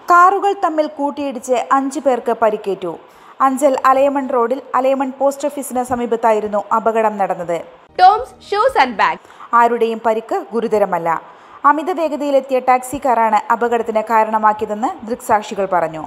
കാറുകൾ തമ്മിൽ കൂട്ടിയിടിച്ച് അഞ്ചു പേർക്ക് പരിക്കേറ്റു അഞ്ചൽ അലയമൺ റോഡിൽ അലയമൺ പോസ്റ്റ് ഓഫീസിന് സമീപത്തായിരുന്നു അപകടം നടന്നത് ടോംസ് ഷൂസ് ആൻഡ് ബാഗ്സ് ആരുടെയും പരിക്ക് ഗുരുതരമല്ല അമിത വേഗതയിലെത്തിയ ടാക്സി കാറാണ് അപകടത്തിന് കാരണമാക്കിയതെന്ന് ദൃക്സാക്ഷികൾ പറഞ്ഞു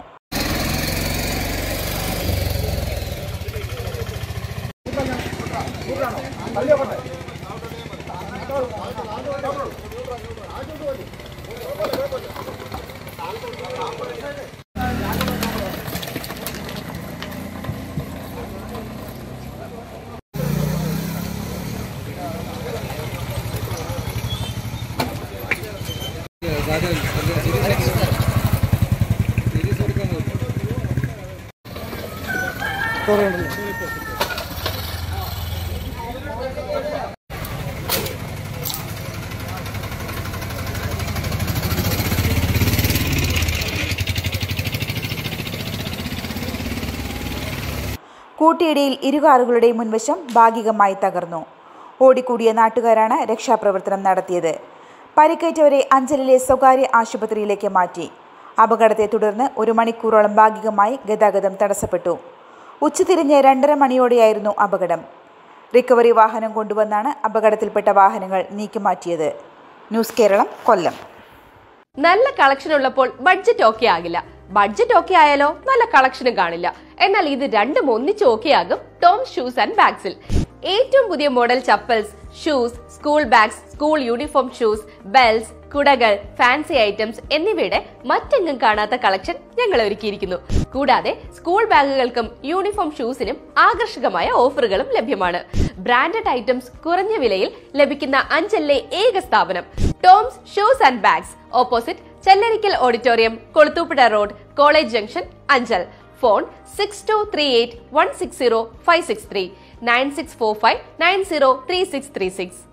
കൂട്ടിയിടിയിൽ ഇരു കാറുകളുടെയും മുൻവശം ഭാഗികമായി തകർന്നു ഓടിക്കൂടിയ നാട്ടുകാരാണ് രക്ഷാപ്രവർത്തനം നടത്തിയത് പരിക്കേറ്റവരെ അഞ്ചലിലെ സ്വകാര്യ ആശുപത്രിയിലേക്ക് മാറ്റി അപകടത്തെ തുടർന്ന് ഒരു മണിക്കൂറോളം ഭാഗികമായി ഗതാഗതം തടസ്സപ്പെട്ടു ഉച്ചതിരിഞ്ഞ് രണ്ടര മണിയോടെയായിരുന്നു അപകടം റിക്കവറി വാഹനം കൊണ്ടുവന്നാണ് അപകടത്തിൽപ്പെട്ട വാഹനങ്ങൾ നീക്കിമാറ്റിയത് ന്യൂസ് കേരളം കൊല്ലം നല്ല കളക്ഷൻ ഉള്ളപ്പോൾ ബഡ്ജറ്റ് ഓക്കെ ആകില്ല ബഡ്ജറ്റ് ഓക്കെ ആയാലോ നല്ല കളക്ഷനും കാണില്ല എന്നാൽ ഇത് രണ്ടും ഒന്നിച്ച് ഓക്കെ ആകും ടോം ഷൂസ് ആൻഡ് ബാഗ്സിൽ ഏറ്റവും പുതിയ model chappals shoes school bags school uniform shoes belts കുടകൾ ഫാൻസി ഐറ്റംസ് എന്നിവയുടെ മറ്റെങ്ങും കാണാത്ത കളക്ഷൻ ഞങ്ങൾ ഒരുക്കിയിരിക്കുന്നു കൂടാതെ സ്കൂൾ ബാഗുകൾക്കും യൂണിഫോം ഷൂസിനും ആകർഷകമായ ഓഫറുകളും ലഭ്യമാണ് ബ്രാൻഡഡ് ഐറ്റംസ് കുറഞ്ഞ വിലയിൽ ലഭിക്കുന്ന അഞ്ചലിലെ ഏക സ്ഥാപനം Toms shoes and bags opposite Chellarikkal auditorium Kulathupuzha road college junction Anchal phone six two three eight one six zero five six three nine six four five nine zero three six three six